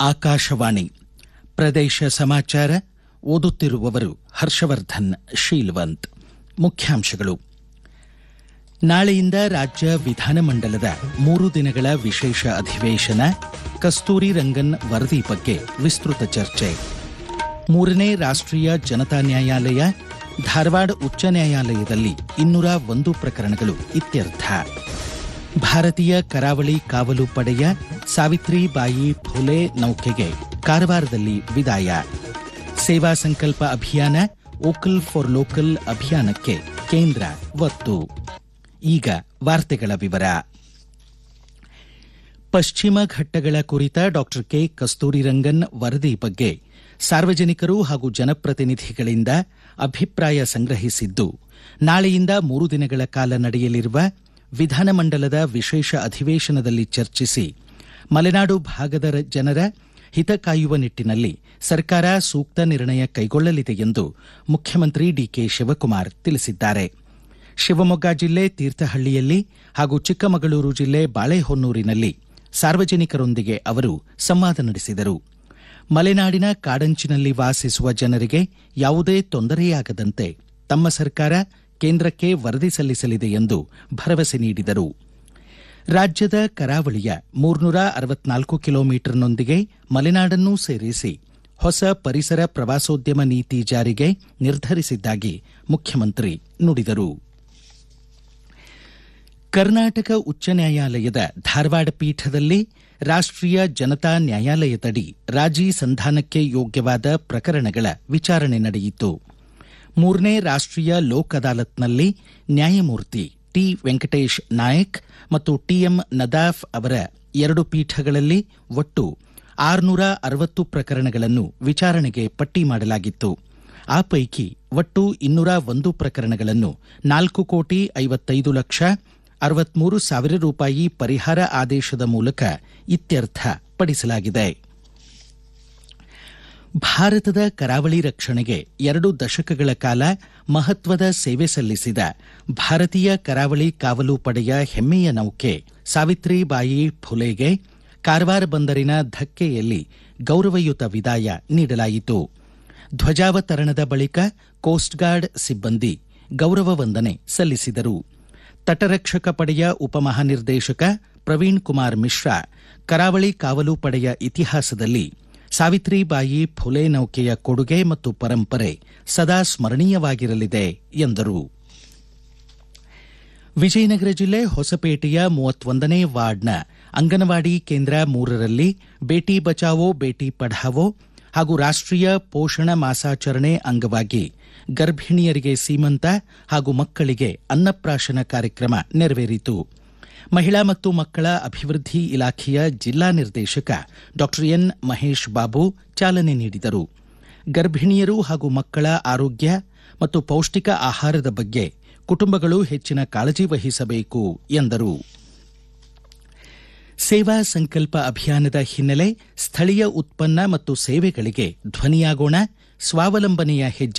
ಆಕಾಶವಾಣಿ ಪ್ರದೇಶ ಸಮಾಚಾರ ಓದುತ್ತಿರುವವರು ಹರ್ಷವರ್ಧನ್ ಶೀಲ್ವಂತ್ ಮುಖ್ಯಾಂಶಗಳು ನಾಳೆಯಿಂದ ರಾಜ್ಯ ವಿಧಾನಮಂಡಲದ ಮೂರು ದಿನಗಳ ವಿಶೇಷ ಅಧಿವೇಶನ ಕಸ್ತೂರಿ ರಂಗನ್ ವರದಿ ಬಗ್ಗೆ ವಿಸ್ತೃತ ಚರ್ಚೆ ಮೂರನೇ ರಾಷ್ಟ್ರೀಯ ಜನತಾ ನ್ಯಾಯಾಲಯ ಧಾರವಾಡ ಉಚ್ಚ ನ್ಯಾಯಾಲಯದಲ್ಲಿ ಇನ್ನೂರ ಒಂದು ಪ್ರಕರಣಗಳು ಇತ್ಯರ್ಥ ಭಾರತೀಯ ಕರಾವಳಿ ಕಾವಲು ಪಡೆಯ ಸಾವಿತ್ರಿಬಾಯಿ ಫುಲೆ ನೌಕೆಗೆ ಕಾರವಾರದಲ್ಲಿ ವಿದಾಯ ಸೇವಾ ಸಂಕಲ್ಪ ಅಭಿಯಾನ ವೋಕಲ್ ಫಾರ್ ಲೋಕಲ್ ಅಭಿಯಾನಕ್ಕೆ ಕೇಂದ್ರ ಒತ್ತು ಈಗ ವಾರ್ತೆಗಳ ವಿವರ ಪಶ್ಚಿಮ ಘಟ್ಟಗಳ ಕುರಿತ ಡಾಕ್ಟರ್ ಕೆ ಕಸ್ತೂರಿರಂಗನ್ ವರದಿ ಬಗ್ಗೆ ಸಾರ್ವಜನಿಕರು ಹಾಗೂ ಜನಪ್ರತಿನಿಧಿಗಳಿಂದ ಅಭಿಪ್ರಾಯ ಸಂಗ್ರಹಿಸಿದ್ದು ನಾಳೆಯಿಂದ ಮೂರು ದಿನಗಳ ಕಾಲ ನಡೆಯಲಿರುವ ವಿಧಾನಮಂಡಲದ ವಿಶೇಷ ಅಧಿವೇಶನದಲ್ಲಿ ಚರ್ಚಿಸಿ ಮಲೆನಾಡು ಭಾಗದ ರ- ಜನರ ಹಿತ ಕಾಯುವ ನಿಟ್ಟಿನಲ್ಲಿ ಸರ್ಕಾರ ಸೂಕ್ತ ನಿರ್ಣಯ ಕೈಗೊಳ್ಳಲಿದೆ ಎಂದು ಮುಖ್ಯಮಂತ್ರಿ ಡಿಕೆ ಶಿವಕುಮಾರ್ ತಿಳಿಸಿದ್ದಾರೆ ಶಿವಮೊಗ್ಗ ಜಿಲ್ಲೆ ತೀರ್ಥಹಳ್ಳಿಯಲ್ಲಿ ಹಾಗೂ ಚಿಕ್ಕಮಗಳೂರು ಜಿಲ್ಲೆ ಬಾಳೆಹೊನ್ನೂರಿನಲ್ಲಿ ಸಾರ್ವಜನಿಕರೊಂದಿಗೆ ಅವರು ಸಂವಾದ ನಡೆಸಿದರು ಮಲೆನಾಡಿನ ಕಾಡಂಚಿನಲ್ಲಿ ವಾಸಿಸುವ ಜನರಿಗೆ ಯಾವುದೇ ತೊಂದರೆಯಾಗದಂತೆ ತಮ್ಮ ಸರ್ಕಾರ ಕೇಂದ್ರಕ್ಕೆ ವರದಿ ಸಲ್ಲಿಸಲಿದೆ ಎಂದು ಭರವಸೆ ನೀಡಿದರು ರಾಜ್ಯದ ಕರಾವಳಿಯ ಮೂರ್ನೂರ ಅರವತ್ನಾಲ್ಕು ಕಿಲೋಮೀಟರ್ನೊಂದಿಗೆ ಮಲೆನಾಡನ್ನೂ ಸೇರಿಸಿ ಹೊಸ ಪರಿಸರ ಪ್ರವಾಸೋದ್ಯಮ ನೀತಿ ಜಾರಿಗೆ ನಿರ್ಧರಿಸಿದ್ದಾಗಿ ಮುಖ್ಯಮಂತ್ರಿ ನುಡಿದರು ಕರ್ನಾಟಕ ಉಚ್ಚ ನ್ಯಾಯಾಲಯದ ಧಾರವಾಡ ಪೀಠದಲ್ಲಿ ರಾಷ್ಟ್ರೀಯ ಜನತಾ ನ್ಯಾಯಾಲಯದಡಿ ರಾಜಿ ಸಂಧಾನಕ್ಕೆ ಯೋಗ್ಯವಾದ ಪ್ರಕರಣಗಳ ವಿಚಾರಣೆ ನಡೆಯಿತು ಮೂರನೇ ರಾಷ್ಟ್ರೀಯ ಲೋಕ್ ಅದಾಲತ್ನಲ್ಲಿ ನ್ಯಾಯಮೂರ್ತಿ ಟಿ ವೆಂಕಟೇಶ್ ನಾಯಕ್ ಮತ್ತು ಟಿಎಂ ನದಾಫ್ ಅವರ ಎರಡು ಪೀಠಗಳಲ್ಲಿ ಒಟ್ಟು ಆರುನೂರ ಅರವತ್ತು ಪ್ರಕರಣಗಳನ್ನು ವಿಚಾರಣೆಗೆ ಪಟ್ಟಿ ಮಾಡಲಾಗಿತ್ತು ಆ ಪೈಕಿ ಒಟ್ಟು ಇನ್ನೂರ ಒಂದು ಪ್ರಕರಣಗಳನ್ನು ನಾಲ್ಕು ಕೋಟಿ ಐವತ್ತೈದು ಲಕ್ಷ ಅರವತ್ಮೂರು ಸಾವಿರ ರೂಪಾಯಿ ಪರಿಹಾರ ಆದೇಶದ ಮೂಲಕ ಇತ್ಯರ್ಥ ಪಡಿಸಲಾಗಿದೆ ಭಾರತದ ಕರಾವಳಿ ರಕ್ಷಣೆಗೆ ಎರಡು ದಶಕಗಳ ಕಾಲ ಮಹತ್ವದ ಸೇವೆ ಸಲ್ಲಿಸಿದ ಭಾರತೀಯ ಕರಾವಳಿ ಕಾವಲು ಪಡೆಯ ಹೆಮ್ಮೆಯ ನೌಕೆ ಸಾವಿತ್ರಿಬಾಯಿ ಫುಲೆಗೆ ಕಾರವಾರ ಬಂದರಿನ ಧಕ್ಕೆಯಲ್ಲಿ ಗೌರವಯುತ ವಿದಾಯ ನೀಡಲಾಯಿತು ಧ್ವಜಾವತರಣದ ಬಳಿಕ ಕೋಸ್ಟ್ ಗಾರ್ಡ್ ಸಿಬ್ಬಂದಿ ಗೌರವ ವಂದನೆ ಸಲ್ಲಿಸಿದರು ತಟರಕ್ಷಕ ಪಡೆಯ ಉಪಮಹಾನಿರ್ದೇಶಕ ಪ್ರವೀಣ್ ಕುಮಾರ್ ಮಿಶ್ರಾ ಕರಾವಳಿ ಕಾವಲು ಪಡೆಯ ಇತಿಹಾಸದಲ್ಲಿ ಸಾವಿತ್ರಿಬಾಯಿ ಫುಲೆ ನೌಕೆಯ ಕೊಡುಗೆ ಮತ್ತು ಪರಂಪರೆ ಸದಾ ಸ್ಮರಣೀಯವಾಗಿರಲಿದೆ ಎಂದರು ವಿಜಯನಗರ ಜಿಲ್ಲೆ ಹೊಸಪೇಟೆಯ ಮೂವತ್ತೊಂದನೇ ವಾರ್ಡ್ನ ಅಂಗನವಾಡಿ ಕೇಂದ್ರ ಮೂರರಲ್ಲಿ ಬೇಟಿ ಬಚಾವೋ ಬೇಟಿ ಪಢಾವೋ ಹಾಗೂ ರಾಷ್ಟ್ರೀಯ ಪೋಷಣ ಮಾಸಾಚರಣೆ ಅಂಗವಾಗಿ ಗರ್ಭಿಣಿಯರಿಗೆ ಸೀಮಂತ ಹಾಗೂ ಮಕ್ಕಳಿಗೆ ಅನ್ನಪ್ರಾಶನ ಕಾರ್ಯಕ್ರಮ ನೆರವೇರಿತು ಮಹಿಳಾ ಮತ್ತು ಮಕ್ಕಳ ಅಭಿವೃದ್ಧಿ ಇಲಾಖೆಯ ಜಿಲ್ಲಾ ನಿರ್ದೇಶಕ ಡಾ ಎನ್ ಮಹೇಶ್ ಬಾಬು ಚಾಲನೆ ನೀಡಿದರು ಗರ್ಭಿಣಿಯರು ಹಾಗೂ ಮಕ್ಕಳ ಆರೋಗ್ಯ ಮತ್ತು ಪೌಷ್ಟಿಕ ಆಹಾರದ ಬಗ್ಗೆ ಕುಟುಂಬಗಳು ಹೆಚ್ಚಿನ ಕಾಳಜಿ ವಹಿಸಬೇಕು ಎಂದರು ಸೇವಾ ಸಂಕಲ್ಪ ಅಭಿಯಾನದ ಹಿನ್ನೆಲೆ ಸ್ಥಳೀಯ ಉತ್ಪನ್ನ ಮತ್ತು ಸೇವೆಗಳಿಗೆ ಧ್ವನಿಯಾಗೋಣ ಸ್ವಾವಲಂಬನೆಯ ಹೆಜ್ಜೆ